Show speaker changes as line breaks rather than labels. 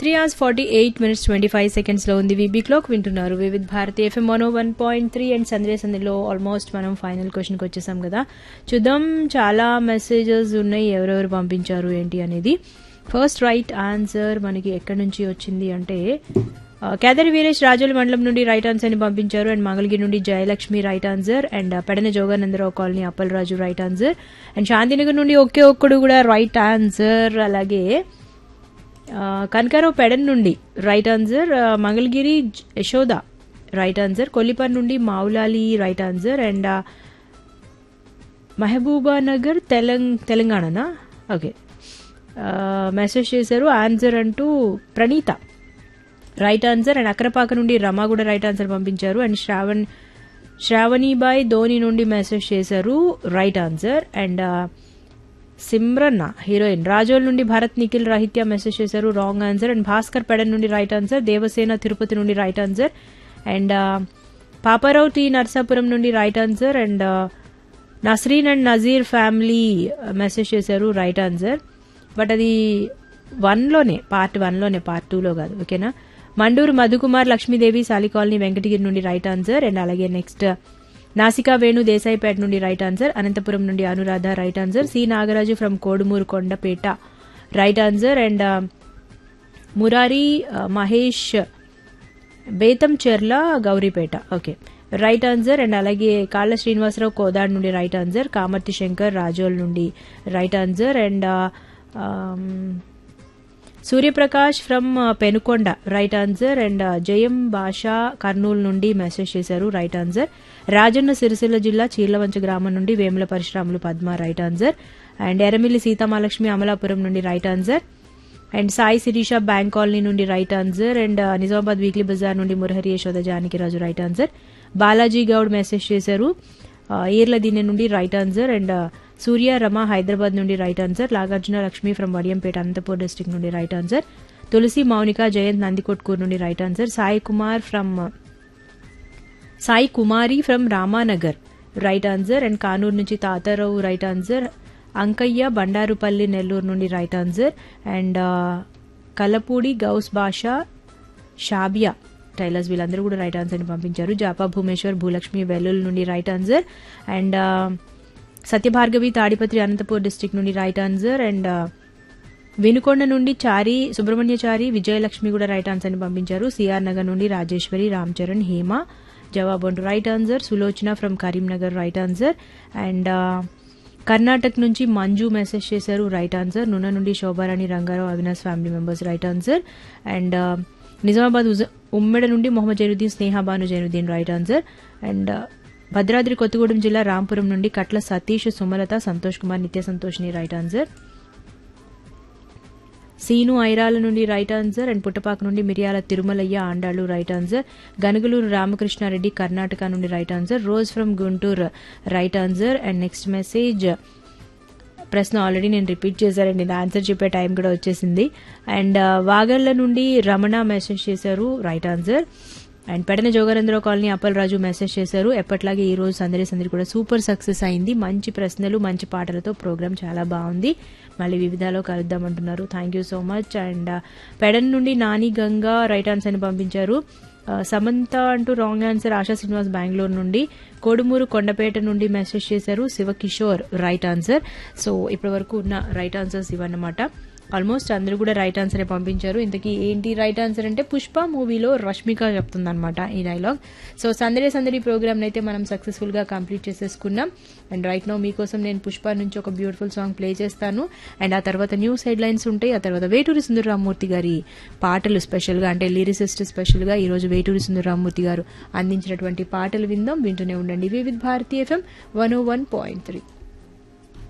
three hours forty eight minutes twenty five సెకండ్స్లో ఉంది VB clock వింటున్నారు Vividh Bharati FM one one point three and Sunday సందేలో almost మనం final క్వశ్చన్కి వచ్చేసాం కదా చూద్దాం చాలా మెసేజెస్ ఉన్నాయి ఎవరెవరు పంపించారు ఏంటి అనేది ఫస్ట్ రైట్ ఆన్సర్ మనకి ఎక్కడి నుంచి వచ్చింది అంటే ఆ, కేదరి వీరేష్ రాజోలి మండలం నుండి రైట్ ఆన్సర్ ని పంపించారు అండ్ మంగళగిరి నుండి జయలక్ష్మి రైట్ ఆన్సర్ అండ్ ఆ, Pedana Joganandarao colony Appalaraju right answer and Shantinagar నుండి ఒకే ఒక్కడు కూడా రైట్ ఆన్సర్ అలాగే ఆ, కనకారావు పెడన్ నుండి రైట్ ఆన్సర్ ఆ, మంగళగిరి జ- యశోద రైట్ ఆన్సర్ కొల్లిపర్ నుండి మావులాలి రైట్ ఆన్సర్ అండ్ ఆ, మహబూబా నగర్ తెలంగ్ తెలంగాణనా ఓకే ఆ, మెసేజ్ చేశారు ఆన్సర్ అంటూ Praneetha right answer and Akrapaka నుండి రమ కూడా రైట్ ఆన్సర్ పంపించారు అండ్ శ్రావణ్ శ్రావణిబాయ్ ధోని నుండి మెసేజ్ చేశారు రైట్ ఆన్సర్ అండ్ ఆ, సిమ్రన్న హీరోయిన్ రాజోల్ నుండి భరత్ నిఖిల్ రాహిత్య మెసేజ్ చేశారు wrong answer and Bhaskar Pedan నుండి రైట్ ఆన్సర్ దేవసేన తిరుపతి నుండి రైట్ ఆన్సర్ అండ్ ఆ, పాపారావు టి నర్సాపురం నుండి రైట్ ఆన్సర్ అండ్ ఆ, Nasreen and Nazeer family message చేశారు రైట్ ఆన్సర్ బట్ అది వన్లోనే పార్ట్ వన్లోనే పార్ట్ టూలో కాదు ఓకేనా మండూరు మధుకుమార్ లక్ష్మీదేవి సాలి కాలనీ వెంకటగిరి నుండి రైట్ ఆన్సర్ అండ్ అలాగే నెక్స్ట్ నాసికా వేణు దేశాయిపేట నుండి రైట్ ఆన్సర్ అనంతపురం నుండి Anuradha right answer C Nagaraju from Kodumuru Kondapeta right answer and Murari ఆ, Mahesh Bethamcherla Gauripeta okay right answer and అలాగే కాళ్ళ శ్రీనివాసరావు కోదాడ్ నుండి రైట్ ఆన్సర్ కామర్తి శంకర్ రాజోల్ నుండి right answer and Suryaprakash from Penukonda right answer and Jayam Basha Kurnool నుండి మెసేజ్ చేశారు రైట్ ఆన్సర్ రాజన్న సిరిసిల్ల జిల్లా చీర్లవంచ గ్రామం నుండి Vemula Parasuramulu Padma right answer and Eramilli Seethamahalakshmi Amalapuram నుండి right answer and Sai Sirisha bank colony నుండి right answer and Nizamabad weekly bazaar నుండి Murahari Yashoda Janakiraju right answer Balaji Goud message చేశారు ఆ, ఈర్ల దీని నుండి right answer and Surya Rama Hyderabad నుండి right answer Nagarjuna Lakshmi from Vadiyampeta Anantapur district నుండి రైట్ ఆన్సర్ తులసి మౌనిక జయంత్ నందికొట్కూర్ నుండి right answer Sai Kumar from Sai Kumari from Ramanagar right answer and Kanuru నుంచి తాతారావు రైట్ ఆన్సర్ అంకయ్య బండారుపల్లి నెల్లూరు నుండి రైట్ ఆన్సర్ అండ్ ఆ, కలపూడి గౌస్ బాషా షాబియా టైలర్స్ వీళ్ళందరూ కూడా రైట్ ఆన్సర్ ని పంపించారు జాపా భూమేశ్వర్ భూలక్ష్మి వెల్లుల్ నుండి రైట్ ఆన్సర్ అండ్ ఆ, సత్యభార్గవి తాడిపత్రి అనంతపూర్ డిస్టిక్ నుండి రైట్ ఆన్సర్ అండ్ ఆ, వినుకొండ నుండి చారి సుబ్రహ్మణ్యచారి విజయలక్ష్మి కూడా రైట్ ఆన్సర్ ని పంపించారు సిఆర్ నగర్ నుండి రాజేశ్వరి రామ్ చరణ్ హేమ జవాబు అంటూ right answer Sulochana from Karimnagar right answer and ఆ, కర్ణాటక నుంచి మంజు మెసేజ్ చేశారు రైట్ ఆన్సర్ నున్న నుండి Shobharani Rangarao Avinash family members right answer and ఆ, నిజామాబాద్ ఉజ- ఉమ్మెడ నుండి Mohammed Zainuddin Sneha Banu Zainuddin right answer and ఆ, భద్రాద్రి కొత్తగూడెం జిల్లా రాంపురం నుండి కట్ల సతీష్ సుమలత సంతోష్ కుమార్ నిత్య సంతోష్ని రైట్ ఆన్సర్ సీను ఐరాల నుండి రైట్ ఆన్సర్ అండ్ పుట్టపాక నుండి మిరియాల తిరుమలయ్య ఆండాళ్ళు రైట్ ఆన్సర్ గనుగులూరు రామకృష్ణారెడ్డి కర్ణాటక నుండి right answer Rose from Guntur right answer and next message ప్రశ్న ఆల్రెడీ నేను రిపీట్ చేశారండి నా ఆన్సర్ చెప్పే టైం కూడా వచ్చేసింది అండ్ వాగళ్ల నుండి రమణ మెసేజ్ చేశారు right answer and Pedana Joganandarao colony Appalaraju message చేశారు ఎప్పట్లాగే ఈ రోజు సందడి సందడి కూడా సూపర్ సక్సెస్ అయింది మంచి ప్రశ్నలు మంచి పాటలతో ప్రోగ్రామ్ చాలా బాగుంది మళ్ళీ వివిధాలో కలుద్దామంటున్నారు thank you so much and Pedan నుండి నాని గంగా రైట్ ఆన్సర్ ని పంపించారు ఆ, సమంత అంటూ రాంగ్ ఆన్సర్ ఆశా శ్రీనివాస్ బెంగళూరు నుండి కోడుమూరు కొండపేట నుండి మెసేజ్ చేశారు శివకిషోర్ రైట్ ఆన్సర్ సో ఇప్పటి వరకు ఉన్న రైట్ ఆన్సర్స్ ఇవన్నమాట ఆల్మోస్ట్ అందరూ కూడా రైట్ ఆన్సర్ పంపించారు ఇంతకీ ఏంటి రైట్ ఆన్సర్ అంటే పుష్ప మూవీలో రష్మిక చెప్తుందన్నమాట ఈ డైలాగ్ సో సందడి సందడి ప్రోగ్రామ్ అయితే మనం సక్సెస్ఫుల్ గా కంప్లీట్ చేసేసుకున్నాం అండ్ రైట్ నో మీకోసం నేను పుష్ప నుంచి ఒక బ్యూటిఫుల్ సాంగ్ ప్లే చేస్తాను అండ్ ఆ తర్వాత న్యూస్ హెడ్ లైన్స్ ఉంటాయి ఆ తర్వాత వేటూరి సుందరరామూర్తి గారి పాటలు స్పెషల్ గా అంటే లిరిసిస్ట్ స్పెషల్ గా ఈ రోజు వేటూరి సుందరరామూర్తి గారు అందించినటువంటి పాటలు విందాం వింటూనే ఉండండి Vividh Bharati FM one O one point three